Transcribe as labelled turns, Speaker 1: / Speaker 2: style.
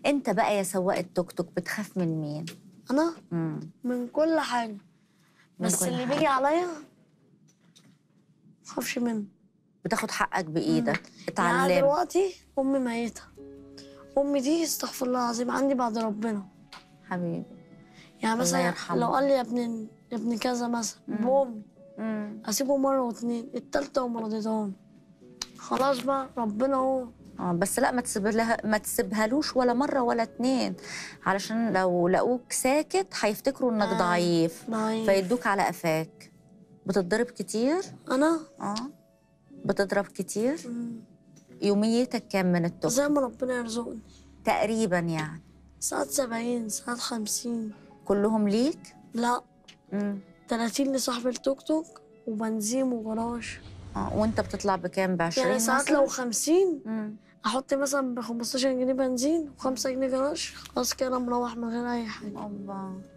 Speaker 1: انت بقى يا سواق التوك توك بتخاف من مين
Speaker 2: انا
Speaker 1: مم.
Speaker 2: من كل حاجه
Speaker 1: من
Speaker 2: بس
Speaker 1: كل
Speaker 2: اللي
Speaker 1: حاجة.
Speaker 2: بيجي عليا مخافش منه
Speaker 1: بتاخد حقك بايدك
Speaker 2: يعني
Speaker 1: اتعلم
Speaker 2: دلوقتي امي ميته امي دي استغفر الله العظيم عندي بعد ربنا
Speaker 1: حبيبي
Speaker 2: يعني
Speaker 1: الله
Speaker 2: مثلا
Speaker 1: يرحمه.
Speaker 2: لو قال لي يا ابن يا ابن كذا مثلا بامي
Speaker 1: مم.
Speaker 2: اسيبه مره واتنين التالتة وما رضيتهم خلاص بقى ربنا هو
Speaker 1: اه بس لا ما تسيب لها ما تسيبهالوش ولا مره ولا اتنين علشان لو لقوك ساكت هيفتكروا انك
Speaker 2: آه.
Speaker 1: ضعيف
Speaker 2: ضعيف.
Speaker 1: فيدوك على قفاك بتتضرب كتير
Speaker 2: انا
Speaker 1: اه بتضرب كتير
Speaker 2: مم.
Speaker 1: يوميتك كام من التوك
Speaker 2: زي ما ربنا يرزقني
Speaker 1: تقريبا يعني
Speaker 2: ساعات سبعين ساعات خمسين
Speaker 1: كلهم ليك
Speaker 2: لا
Speaker 1: مم.
Speaker 2: تلاتين لصاحب التوك توك وبنزين وجراج
Speaker 1: اه وانت بتطلع بكام ب 20
Speaker 2: يعني ساعات
Speaker 1: مثلاً؟
Speaker 2: لو خمسين
Speaker 1: مم.
Speaker 2: احط مثلا ب 15 جنيه بنزين و5 جنيه جراج خلاص كده انا مروح من غير اي حاجه
Speaker 1: الله